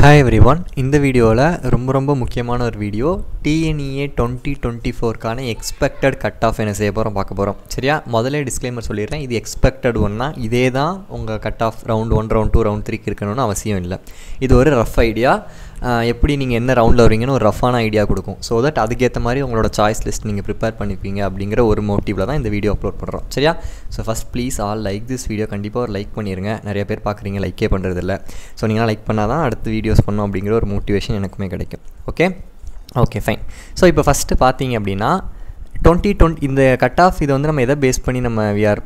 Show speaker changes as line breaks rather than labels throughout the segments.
hi every one இந்த வீடியோவில் ரொம்ப ரொம்ப முக்கியமான ஒரு வீடியோ டிஎன்இஏ டுவெண்ட்டி டுவெண்ட்டி ஃபோர்க்கான எக்ஸ்பெக்டட் கட் ஆஃப் என்ன செய்ய போகிறோம் பார்க்க போகிறோம் சரியா முதல்ல டிஸ்க்ளைமர் சொல்லிடுறேன் இது எக்ஸ்பெக்டட் ஒன்னா இதே தான் உங்கள் cut off round one round two round த்ரீக்கு இருக்கணும்னு அவசியம் இல்லை இது ஒரு ரஃப் ஐடியா எப்படி நீங்கள் என்ன ரவுண்டில் வரீங்கன்னு ஒரு ரஃபான ஐடியா கொடுக்கும் ஸோ தட் அதுக்கேற்ற மாதிரி உங்களோட சாய்ஸ் லிஸ்ட் நீங்கள் ப்ரிப்பேர் பண்ணிப்பீங்க அப்படிங்கிற ஒரு மோட்டிவில் தான் இந்த வீடியோ அப்லோட் பண்ணுறோம் சரியா so first please all like this video கண்டிப்பாக ஒரு லைக் பண்ணிடுங்க நிறைய பேர் பார்க்குறீங்க லைக்கே பண்ணுறதில்ல ஸோ நீங்கள் லைக் பண்ணால் தான் அடுத்த வீடியோஸ் பண்ணோம் அப்படிங்கிற ஒரு மோட்டிவேஷன் எனக்குமே கிடைக்கும் ஓகே ஓகே ஃபைன் ஸோ இப்போ ஃபஸ்ட்டு பார்த்தீங்க அப்படின்னா டுவெண்ட்டி டுவெண்ட் இந்த கட் ஆஃப் இதை வந்து நம்ம எதை பேஸ் பண்ணி நம்ம விஆர்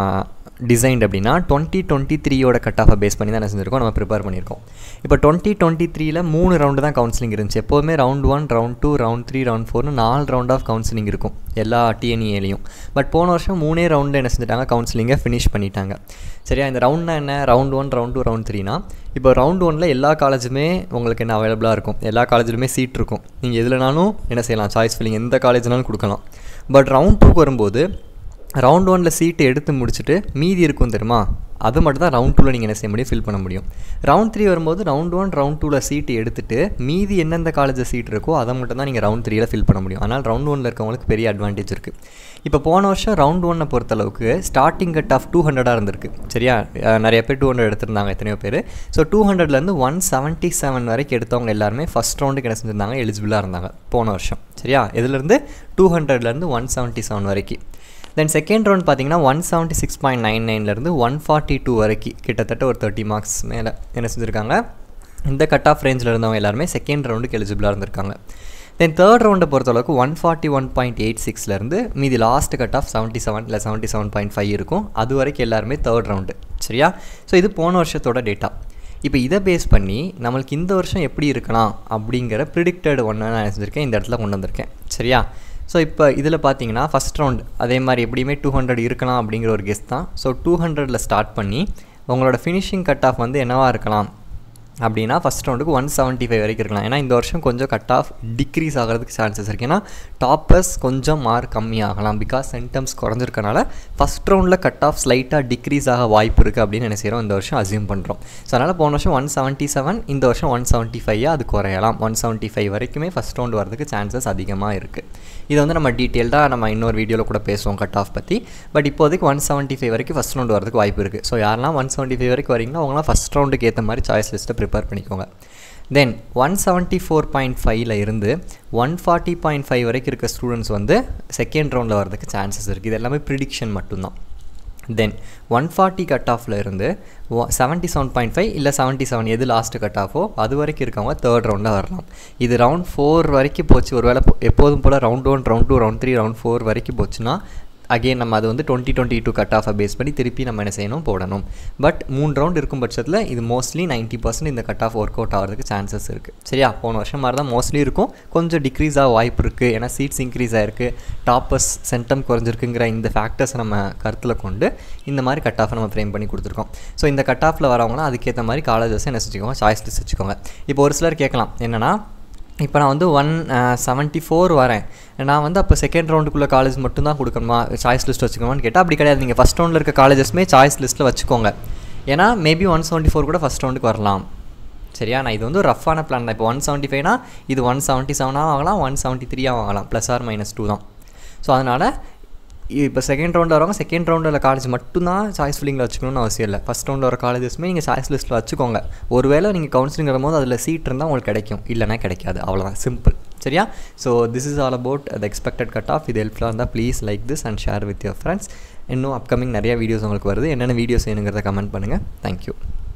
டிசைன்ட் அப்படின்னா டுவெண்ட்டி டுவெண்ட்டி த்ரீயோட கட் ஆஃபை பேஸ் பண்ணி தான் என்ன செஞ்சுருக்கோம் நம்ம ப்ரிப்பேர் பண்ணியிருக்கோம் இப்போ டுவெண்ட்டி டுவெண்ட்டி த்ரீல மூணு ரவுண்டு தான் கவுன்சிலிங் இருந்துச்சு எப்போதுமே round one round two round three round ஃபோர்னு நாலு ரவுண்ட் ஆஃப் கவுன்சிலிங் இருக்கும் எல்லா டிஎன்இஏலையும் பட் போன வருஷம் மூணே ரவுண்டு என்ன செஞ்சுட்டாங்க கவுன்சிலிங்கை ஃபினிஷ் பண்ணிட்டாங்க சரியா இந்த ரவுண்ட்னா என்ன round one round two round த்ரீனா இப்போ ரவுண்ட் ஒனில் எல்லா காலேஜுமே உங்களுக்கு என்ன அவைலபிளாக இருக்கும் எல்லா காலேஜ்லையுமே சீட் இருக்கும் நீங்கள் எதுலனாலும் என்ன செய்யலாம் சாய்ஸ் ஃபில்லிங் எந்த காலேஜ்னாலும் கொடுக்கலாம் பட் ரவுண்ட் டூக்கு வரும்போது ரவுண்ட் ஒனில் சீட்டு எடுத்து முடிச்சுட்டு மீதி இருக்கும் தெரியுமா அது மட்டும் தான் ரவுண்ட் டூவில் நீங்கள் என்ன செய்ய முடியும் ஃபில் பண்ண முடியும் ரவுண்ட் த்ரீ வரும்போது ரவுண்ட் ஒன் ரவுண்ட் டூவில் சீட்டு எடுத்துட்டு மீதி எந்தெந்த காலேஜில் சீட் இருக்கோ அதை மட்டும் தான் நீங்கள் ரவுண்ட் த்ரீயில் ஃபில் பண்ண முடியும் அதனால் ரவுண்ட் ஒனில் இருக்கவங்களுக்கு பெரிய அட்வான்டேஜ் இருக்குது இப்போ போன வருஷம் ரவுண்ட் ஒன்னை பொறுத்தளவுக்கு ஸ்டார்டிங் கட் ஆஃப் டூ ஹண்ட்ரடாக இருந்திருக்கு சரியா நிறைய பேர் டூ ஹண்ட்ரட் எடுத்திருந்தாங்க எத்தனையோ பேர் ஸோ டூ ஹண்ட்ரட்லேருந்து ஒன் செவன்ட்டி செவன் வரைக்கும் எடுத்தவங்க எல்லாருமே ஃபஸ்ட் ரவுண்டுக்கு என்ன செஞ்சிருந்தாங்க எலிஜிபிளாக இருந்தாங்க போன வருஷம் சரியா இதுலேருந்து டூ ஹண்ட்ரட்லேருந்து ஒன் செவன்ட்டி செவன் வரைக்கும் தென் செகண்ட் ரவுண்ட் பார்த்தீங்கன்னா one seventy six point nine நைன்லேருந்து ஒன் ஃபார்ட்டி டூ வரைக்கும் கிட்டத்தட்ட ஒரு தேர்ட்டி மார்க்ஸ் மேலே என்ன செஞ்சுருக்காங்க இந்த கட் ஆஃப் ரேஞ்சில் இருந்தவங்க எல்லாருமே செகண்ட் ரவுண்டுக்கு எலிஜிபிளாக இருந்திருக்காங்க தென் தேர்ட் ரவுண்டை பொறுத்தளவுக்கு one forty one point eight சிக்ஸ்லேருந்து மீதி last cut off seventy seven இல்லை செவன்ட்டி செவன் பாயிண்ட் ஃபைவ் இருக்கும் அது வரைக்கும் எல்லாருமே தேர்ட் ரவுண்டு சரியா ஸோ இது போன வருஷத்தோட டேட்டா இப்போ இதை பேஸ் பண்ணி நம்மளுக்கு இந்த வருஷம் எப்படி இருக்கலாம் அப்படிங்கிற ப்ரிடிக்டட் ஒன்று நான் செஞ்சுருக்கேன் இந்த இடத்துல கொண்டு வந்திருக்கேன் சரியா ஸோ இப்போ இதில் பார்த்தீங்கன்னா ஃபஸ்ட் ரவுண்ட் அதே மாதிரி எப்படியுமே டூ ஹண்ட்ரட் இருக்கலாம் அப்படிங்கிற ஒரு கெஸ்ட் தான் ஸோ டூ ஹண்ட்ரடில் ஸ்டார்ட் பண்ணி உங்களோட ஃபினிஷிங் கட் ஆஃப் வந்து என்னவாக இருக்கலாம் அப்படின்னா ஃபஸ்ட் ரவுண்டுக்கு ஒன் செவன்ட்டி ஃபைவ் வரைக்கும் இருக்கலாம் ஏன்னா இந்த வருஷம் கொஞ்சம் கட் ஆஃப் டிக்ரீஸ் ஆகிறதுக்கு சான்சஸ் இருக்குது ஏன்னா டாப்பர்ஸ் கொஞ்சம் மார்க் கம்மியாகலாம் பிகாஸ் சென்டம்ஸ் குறைஞ்சிருக்கனால ஃபஸ்ட் ரவுண்டில் கட் ஆஃப் ஸ்லைட்டாக டிக்ரீஸ் ஆக வாய்ப்பு இருக்குது அப்படின்னு என்ன செய்கிறோம் இந்த வருஷம் அசியூம் பண்ணுறோம் ஸோ அதனால் போன வருஷம் ஒன் செவன்ட்டி செவன் இந்த வருஷம் ஒன் செவன்ட்டி ஃபைவாக அது குறையலாம் ஒன் செவன்ட்டி ஃபைவ் வரைக்குமே ஃபஸ்ட் ரவுண்ட் வரதுக்கு சான்சஸ் அதிகமாக இருக்குது இதை வந்து நம்ம டீட்டெயில்டாக நம்ம இன்னொரு வீடியோவில் கூட பேசுவோம் கட் ஆஃப் பற்றி பட் இப்போதைக்கு ஒன் செவன்ட்டி ஃபைவ் வரைக்கும் ஃபஸ்ட் ரவுண்ட் வரதுக்கு வாய்ப்பு இருக்குது ஸோ யாரெல்லாம் ஒன் செவன்ட்டி ஃபைவ் வரைக்கும் வரீங்களோ அவங்களாம் ஃபஸ்ட் ரவுண்டுக்கு ஏற்ற மாதிரி சாய்ஸ் லிஸ்ட்டை ப்ரிப்பேர் பண்ணிக்கோங்க then one seventy four point ஃபைவ்ல இருந்து ஒன் ஃபார்ட்டி பாயிண்ட் ஃபைவ் வரைக்கும் இருக்க ஸ்டூடெண்ட்ஸ் வந்து செகண்ட் ரவுண்டில் வரதுக்கு சான்சஸ் இருக்குது இது எல்லாமே ப்ரிடிக்ஷன் மட்டும்தான் தென் ஒன் ஃபார்ட்டி கட் ஆஃபில் இருந்து செவன்ட்டி செவன் பாயிண்ட் ஃபைவ் இல்லை செவன்ட்டி செவன் எது லாஸ்ட்டு கட் ஆஃபோ அது வரைக்கும் இருக்கவங்க தேர்ட் ரவுண்டில் வரலாம் இது ரவுண்ட் ஃபோர் வரைக்கும் போச்சு ஒரு வேளை எப்போதும் போல் round one round two round three round four வரைக்கும் போச்சுன்னா அகெயின் நம்ம அது வந்து டுவெண்ட்டி டுவெண்ட்டி டூ கட் ஆஃபை பேஸ் பண்ணி திருப்பி நம்ம என்ன செய்யணும் போடணும் பட் மூணு ரவுண்ட் இருக்கும் பட்சத்தில் இது மோஸ்ட்லி நைன்ட்டி பர்சன்ட் இந்த கட் ஆஃப் ஒர்க் அவுட் ஆகிறதுக்கு சான்சஸ் இருக்குது சரியா போன வருஷம் மாதிரி தான் மோஸ்ட்லி இருக்கும் கொஞ்சம் டிக்ரீஸ் ஆக வாய்ப்பு இருக்குது ஏன்னா சீட்ஸ் இன்க்ரீஸ் ஆகிருக்கு டாப்பர்ஸ் சென்டம் குறைஞ்சிருக்குங்கிற இந்த ஃபேக்டர்ஸை நம்ம கருத்தில் கொண்டு இந்த மாதிரி கட் ஆஃபை நம்ம ஃப்ரேம் பண்ணி கொடுத்துருக்கோம் ஸோ இந்த கட் ஆஃபில் வரவங்களாம் அதுக்கேற்ற மாதிரி காலேஜஸ் என்ன செஞ்சுக்கோங்க சாய்ஸ் லிஸ்ட் வச்சுக்கோங்க இப்போ ஒரு சிலர் கேட்கலாம் என்னென்னா இப்போ நான் வந்து ஒன் செவன்ட்டி ஃபோர் வரேன் நான் வந்து அப்போ செகண்ட் ரவுண்டுக்குள்ளே காலேஜ் மட்டும்தான் கொடுக்கணுமா சாய்ஸ் லிஸ்ட் வச்சுக்கணுமான்னு கேட்டால் அப்படி கிடையாது நீங்கள் ஃபஸ்ட் ரவுண்டில் இருக்க காலேஜஸ்மே சாய்ஸ் லிஸ்ட்டில் வச்சுக்கோங்க ஏன்னா மேபி ஒன் செவன்ட்டி ஃபோர் கூட ஃபஸ்ட் ரவுண்டுக்கு வரலாம் சரியா நான் இது வந்து ஒரு ரஃப்பான பிளான் தான் இப்போ ஒன் செவன்ட்டி ஃபைவ்னா இது ஒன் செவன்ட்டி செவனாக வாங்கலாம் ஒன் செவன்ட்டி த்ரீயாக வாங்கலாம் ப்ளஸ் ஆர் மைனஸ் டூ தான் ஸோ அதனால் இப்போ செகண்ட் ரவுண்டில் வரவங்க செகண்ட் ரவுண்டில் காலேஜ் மட்டும்தான் சாய்ஸ் ஃபில்லிங்கில் வச்சுக்கணும்னு அவசியம் இல்லை ஃபஸ்ட் ரவுண்டில் வர காலேஜஸ்மே நீங்கள் சாய்ஸ் லிஸ்ட்டில் வச்சுக்கோங்க ஒருவேளை நீங்கள் கவுன்சிலிங் வரும்போது அதில் சீட் இருந்தால் உங்களுக்கு கிடைக்கும் இல்லைனா கிடைக்காது அவ்வளோதான் சிம்பிள் சரியா so this is all about the expected cut off இது ஹெல்ப்ஃபுல்லாக இருந்தால் please like this and share with your friends இன்னும் அப்கமிங் நிறைய வீடியோஸ் உங்களுக்கு வருது என்னென்ன வீடியோஸ் வேணுங்கிறத கமெண்ட் பண்ணுங்கள் தேங்க்யூ